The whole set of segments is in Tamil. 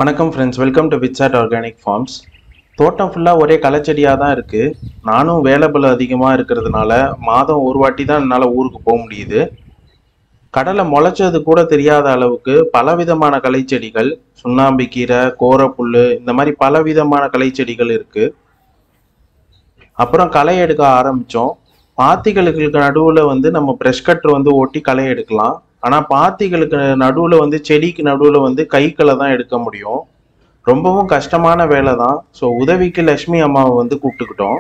வணக்கம் ஃப்ரெண்ட்ஸ் வெல்கம் டு விட்சாட் ஆர்கானிக் ஃபார்ம்ஸ் தோட்டம் ஃபுல்லாக ஒரே களைச்செடியாக தான் இருக்குது நானும் வேலைபல் அதிகமாக இருக்கிறதுனால மாதம் ஒரு வாட்டி தான் என்னால் ஊருக்கு போக முடியுது கடலை முளைச்சது கூட தெரியாத அளவுக்கு பலவிதமான களைச்செடிகள் சுண்ணாம்பு கீரை கோரப்புல் இந்த மாதிரி பலவிதமான களைச்செடிகள் இருக்குது அப்புறம் களை எடுக்க ஆரம்பித்தோம் பாத்திகளுக்கு நடுவில் வந்து நம்ம ப்ரெஷ் கட்டர் வந்து ஒட்டி களை எடுக்கலாம் ஆனால் பாத்திகளுக்கு நடுவில் வந்து செடிக்கு நடுவில் வந்து கைக்களை தான் எடுக்க முடியும் ரொம்பவும் கஷ்டமான வேலை தான் ஸோ உதவிக்கு லட்சுமி அம்மாவை வந்து கூப்பிட்டுக்கிட்டோம்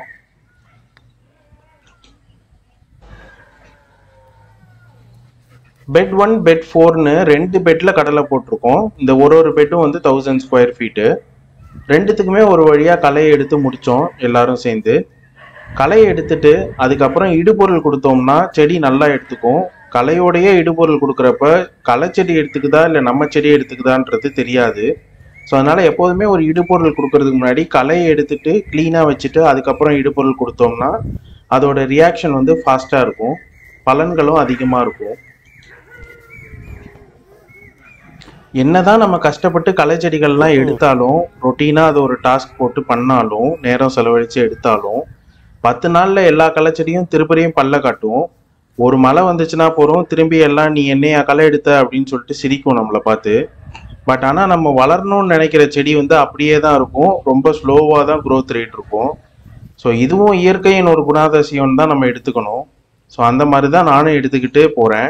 பெட் ஒன் பெட் ஃபோர்னு ரெண்டு பெட்டில் கடலை போட்டிருக்கோம் இந்த ஒரு ஒரு பெட்டும் வந்து தௌசண்ட் ஸ்கொயர் ஃபீட்டு ரெண்டுத்துக்குமே ஒரு வழியாக களையை எடுத்து முடித்தோம் எல்லாரும் சேர்ந்து களையை எடுத்துட்டு அதுக்கப்புறம் இடுபொருள் கொடுத்தோம்னா செடி நல்லா எடுத்துக்கும் களையோடையே இடுபொருள் கொடுக்குறப்ப களை செடி எடுத்துக்குதா இல்லை நம்ம செடி எடுத்துக்குதான்றது தெரியாது ஸோ அதனால் எப்போதுமே ஒரு இடுபொருள் கொடுக்கறதுக்கு முன்னாடி களையை எடுத்துட்டு க்ளீனாக வச்சுட்டு அதுக்கப்புறம் இடுபொருள் கொடுத்தோம்னா அதோட ரியாக்ஷன் வந்து ஃபாஸ்ட்டாக இருக்கும் பலன்களும் அதிகமாக இருக்கும் என்னதான் நம்ம கஷ்டப்பட்டு களை செடிகள்லாம் எடுத்தாலும் ரொட்டீனாக அது ஒரு டாஸ்க் போட்டு பண்ணாலும் நேரம் செலவழித்து எடுத்தாலும் பத்து நாளில் எல்லா களைச்செடியும் திருப்பதியும் பல்ல காட்டும் ஒரு மழை வந்துச்சுன்னா போகிறோம் திரும்பி எல்லாம் நீ என்னையா களை எடுத்த அப்படின்னு சொல்லிட்டு சிரிக்கும் நம்மளை பார்த்து பட் ஆனால் நம்ம வளரணும்னு நினைக்கிற செடி வந்து அப்படியே தான் இருக்கும் ரொம்ப ஸ்லோவாக தான் க்ரோத் ரேட் இருக்கும் ஸோ இதுவும் இயற்கையின் ஒரு குணாதிசயம்னு தான் நம்ம எடுத்துக்கணும் ஸோ அந்த மாதிரி தான் நானும் எடுத்துக்கிட்டு போகிறேன்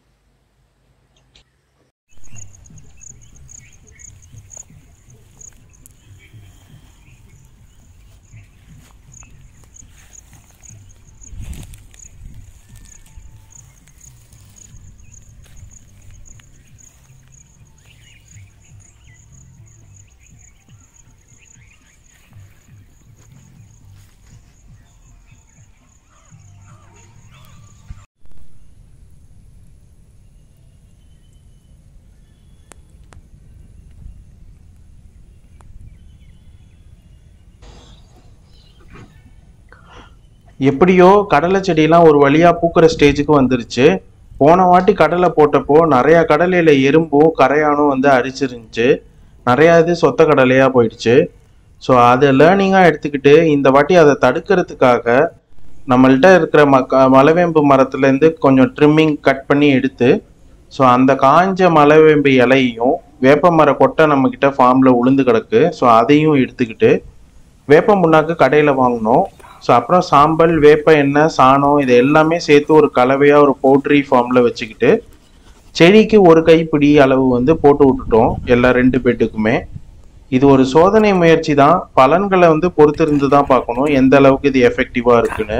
எப்படியோ கடலை செடியெல்லாம் ஒரு வழியா பூக்கிற ஸ்டேஜுக்கு வந்துருச்சு போன வாட்டி கடலை போட்டப்போ நிறைய கடலையில எறும்பும் கரையானும் வந்து அரிச்சிருந்துச்சு நிறைய இது சொத்த கடலையா போயிடுச்சு ஸோ அதை லேர்னிங்காக எடுத்துக்கிட்டு இந்த வாட்டி அதை தடுக்கிறதுக்காக நம்மள்ட்ட இருக்கிற மக்க மலவேம்பு மரத்துலேருந்து கொஞ்சம் ட்ரிம்மிங் கட் பண்ணி எடுத்து ஸோ அந்த காஞ்ச மலவேம்பு இலையையும் வேப்ப மர கொட்டை நம்மக்கிட்ட ஃபார்மில் உளுந்து கிடக்கு ஸோ அதையும் எடுத்துக்கிட்டு வேப்ப முன்னாக்கு கடையில் வாங்கினோம் ஸோ அப்புறம் சாம்பல் வேப்ப எண்ணெய் சாணம் இது எல்லாமே சேர்த்து ஒரு கலவையாக ஒரு பவுட்ரி ஃபார்மில் வச்சுக்கிட்டு செடிக்கு ஒரு கைப்பிடி அளவு வந்து போட்டு விட்டுட்டோம் எல்லா ரெண்டு பெட்டுக்குமே இது ஒரு சோதனை முயற்சி தான் பலன்களை வந்து பொறுத்திருந்து தான் பார்க்கணும் எந்த அளவுக்கு இது எஃபெக்டிவாக இருக்குன்னு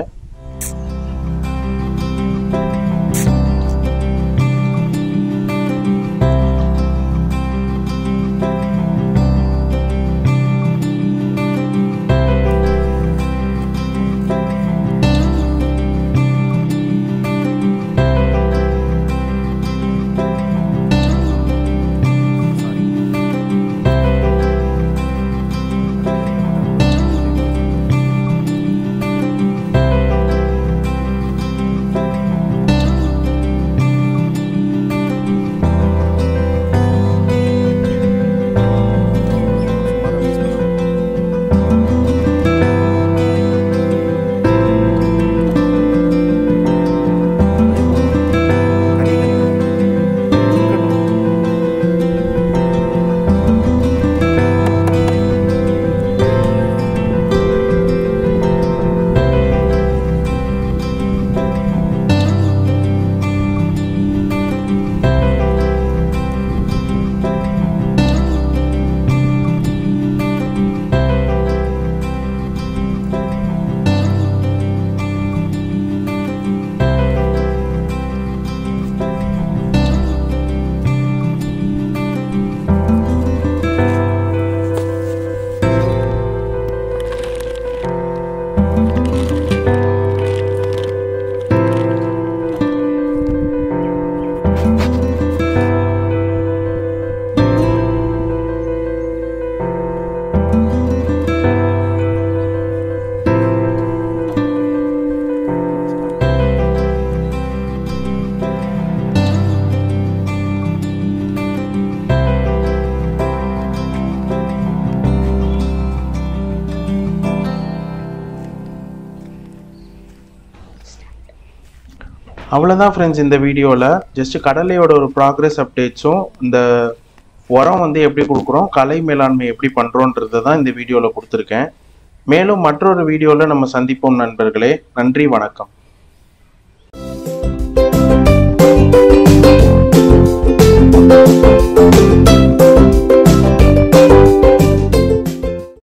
அவ்வளோதான் ஃப்ரெண்ட்ஸ் இந்த வீடியோவில் ஜஸ்ட் கடலையோட ஒரு ப்ராக்ரஸ் அப்டேட்ஸும் இந்த உரம் வந்து எப்படி கொடுக்குறோம் கலை மேலாண்மை எப்படி பண்ணுறோன்றதை தான் இந்த வீடியோவில் கொடுத்துருக்கேன் மேலும் மற்றொரு வீடியோவில் நம்ம சந்திப்போம் நண்பர்களே நன்றி வணக்கம்